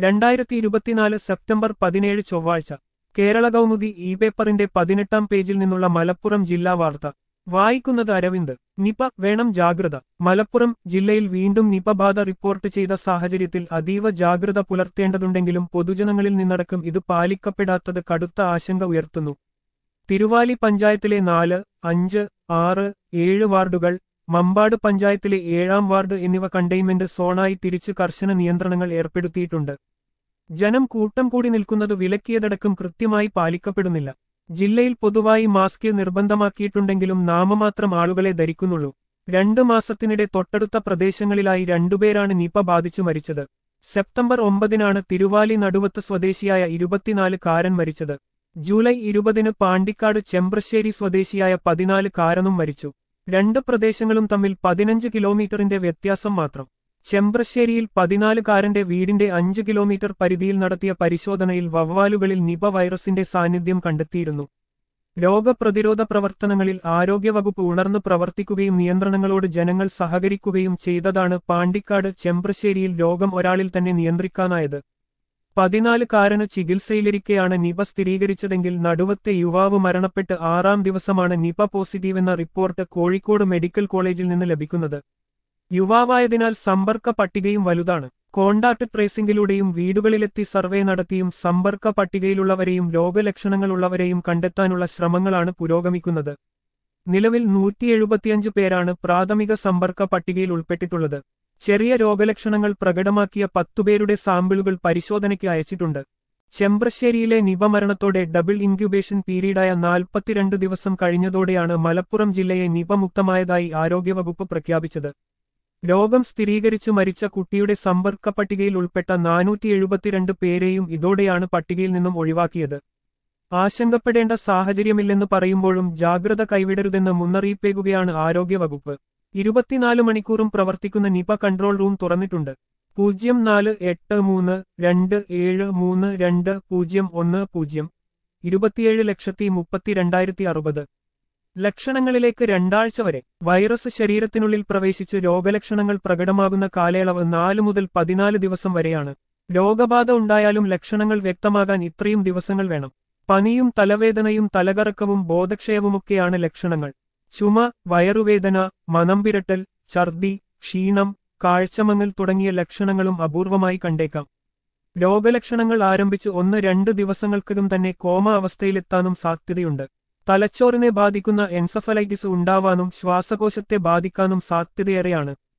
രണ്ടായിരത്തി ഇരുപത്തിനാല് സെപ്റ്റംബർ പതിനേഴ് ചൊവ്വാഴ്ച കേരള കൗമുദി ഇ പേപ്പറിന്റെ പതിനെട്ടാം പേജിൽ നിന്നുള്ള മലപ്പുറം ജില്ലാ വാർത്ത വായിക്കുന്നത് അരവിന്ദ് നിപ വേണം ജാഗ്രത മലപ്പുറം ജില്ലയിൽ വീണ്ടും നിപ ബാധ റിപ്പോർട്ട് ചെയ്ത സാഹചര്യത്തിൽ അതീവ ജാഗ്രത പുലർത്തേണ്ടതുണ്ടെങ്കിലും പൊതുജനങ്ങളിൽ നിന്നടക്കം ഇത് പാലിക്കപ്പെടാത്തത് കടുത്ത ആശങ്ക ഉയർത്തുന്നു തിരുവാലി പഞ്ചായത്തിലെ നാല് അഞ്ച് ആറ് ഏഴ് വാർഡുകൾ മമ്പാട് പഞ്ചായത്തിലെ ഏഴാം വാർഡ് എന്നിവ കണ്ടെയ്ൻമെന്റ് സോണായി തിരിച്ച് കർശന നിയന്ത്രണങ്ങൾ ഏർപ്പെടുത്തിയിട്ടുണ്ട് ജനം കൂട്ടം കൂടി നിൽക്കുന്നത് വിലക്കിയതടക്കം കൃത്യമായി പാലിക്കപ്പെടുന്നില്ല ജില്ലയിൽ പൊതുവായി മാസ്ക് നിർബന്ധമാക്കിയിട്ടുണ്ടെങ്കിലും നാമമാത്രം ആളുകളെ ധരിക്കുന്നുള്ളൂ രണ്ടു മാസത്തിനിടെ തൊട്ടടുത്ത പ്രദേശങ്ങളിലായി രണ്ടുപേരാണ് നിപ ബാധിച്ചു മരിച്ചത് സെപ്റ്റംബർ ഒമ്പതിനാണ് തിരുവാലി നടുവത്ത് സ്വദേശിയായ ഇരുപത്തിനാല് കാരൻ മരിച്ചത് ജൂലൈ ഇരുപതിന് പാണ്ടിക്കാട് ചെമ്പ്രശ്ശേരി സ്വദേശിയായ പതിനാല് കാരനും മരിച്ചു രണ്ട് പ്രദേശങ്ങളും തമ്മിൽ പതിനഞ്ച് കിലോമീറ്ററിന്റെ വ്യത്യാസം മാത്രം ചെമ്പ്രശ്ശേരിയിൽ പതിനാലുകാരന്റെ വീടിന്റെ അഞ്ച് കിലോമീറ്റർ പരിധിയിൽ നടത്തിയ പരിശോധനയിൽ വവ്വാലുകളിൽ നിപ വൈറസിന്റെ സാന്നിധ്യം കണ്ടെത്തിയിരുന്നു രോഗപ്രതിരോധ പ്രവർത്തനങ്ങളിൽ ആരോഗ്യവകുപ്പ് ഉണർന്നു പ്രവർത്തിക്കുകയും നിയന്ത്രണങ്ങളോട് ജനങ്ങൾ സഹകരിക്കുകയും ചെയ്തതാണ് പാണ്ടിക്കാട് ചെമ്പ്രശ്ശേരിയിൽ രോഗം ഒരാളിൽ തന്നെ നിയന്ത്രിക്കാനായത് പതിനാലുകാരന് ചികിത്സയിലിരിക്കെയാണ് നിപ സ്ഥിരീകരിച്ചതെങ്കിൽ നടുവത്തെ യുവാവ് മരണപ്പെട്ട് ആറാം ദിവസമാണ് നിപ പോസിറ്റീവെന്ന റിപ്പോർട്ട് കോഴിക്കോട് മെഡിക്കൽ കോളേജിൽ നിന്ന് ലഭിക്കുന്നത് യുവാവായതിനാൽ സമ്പർക്ക പട്ടികയും വലുതാണ് കോണ്ടാക്ട് ട്രേസിംഗിലൂടെയും വീടുകളിലെത്തി സർവേ നടത്തിയും സമ്പർക്ക പട്ടികയിലുള്ളവരെയും രോഗലക്ഷണങ്ങളുള്ളവരെയും കണ്ടെത്താനുള്ള ശ്രമങ്ങളാണ് പുരോഗമിക്കുന്നത് നിലവിൽ നൂറ്റി എഴുപത്തിയഞ്ച് പേരാണ് പ്രാഥമിക സമ്പർക്ക പട്ടികയിൽ ഉൾപ്പെട്ടിട്ടുള്ളത് ചെറിയ രോഗലക്ഷണങ്ങൾ പ്രകടമാക്കിയ പത്തുപേരുടെ സാമ്പിളുകൾ പരിശോധനയ്ക്ക് അയച്ചിട്ടുണ്ട് ചെമ്പ്രശ്ശേരിയിലെ നിപമരണത്തോടെ ഡബിൾ ഇൻക്യുബേഷൻ പീരീഡായ നാൽപ്പത്തിരണ്ട് ദിവസം കഴിഞ്ഞതോടെയാണ് മലപ്പുറം ജില്ലയെ നിപമുക്തമായതായി ആരോഗ്യവകുപ്പ് പ്രഖ്യാപിച്ചത് രോഗം സ്ഥിരീകരിച്ചു മരിച്ച കുട്ടിയുടെ സമ്പർക്ക പട്ടികയിൽ ഉൾപ്പെട്ട നാനൂറ്റി എഴുപത്തിരണ്ട് പേരെയും ഇതോടെയാണ് പട്ടികയിൽ നിന്നും ഒഴിവാക്കിയത് ആശങ്കപ്പെടേണ്ട സാഹചര്യമില്ലെന്ന് പറയുമ്പോഴും ജാഗ്രത കൈവിടരുതെന്ന് മുന്നറിയിപ്പേകുകയാണ് ആരോഗ്യവകുപ്പ് ഇരുപത്തിനാല് മണിക്കൂറും പ്രവർത്തിക്കുന്ന നിപ കൺട്രോൾ റൂം തുറന്നിട്ടുണ്ട് പൂജ്യം നാല് എട്ട് മൂന്ന് രണ്ട് ഏഴ് മൂന്ന് രണ്ട് പൂജ്യം ഒന്ന് പൂജ്യം ഇരുപത്തിയേഴ് ലക്ഷത്തി മുപ്പത്തിരണ്ടായിരത്തി അറുപത് ലക്ഷണങ്ങളിലേക്ക് രണ്ടാഴ്ച വരെ വൈറസ് ശരീരത്തിനുള്ളിൽ പ്രവേശിച്ച് രോഗലക്ഷണങ്ങൾ പ്രകടമാകുന്ന കാലയളവ് നാല് മുതൽ പതിനാല് ദിവസം വരെയാണ് രോഗബാധ ഉണ്ടായാലും ലക്ഷണങ്ങൾ വ്യക്തമാകാൻ ഇത്രയും ദിവസങ്ങൾ വേണം പനിയും തലവേദനയും തലകറക്കവും ബോധക്ഷയവുമൊക്കെയാണ് ലക്ഷണങ്ങൾ ചുമ വയറുവേദന മനംപിരട്ടൽ ഛർദി ക്ഷീണം കാഴ്ചമങ്ങൽ തുടങ്ങിയ ലക്ഷണങ്ങളും അപൂർവമായി കണ്ടേക്കാം രോഗലക്ഷണങ്ങൾ ആരംഭിച്ച് ഒന്ന് രണ്ട് ദിവസങ്ങൾക്കകം തന്നെ കോമ അവസ്ഥയിലെത്താനും സാധ്യതയുണ്ട് തലച്ചോറിനെ ബാധിക്കുന്ന എൻസഫലൈറ്റിസ് ഉണ്ടാവാനും ശ്വാസകോശത്തെ ബാധിക്കാനും സാധ്യതയേറെയാണ്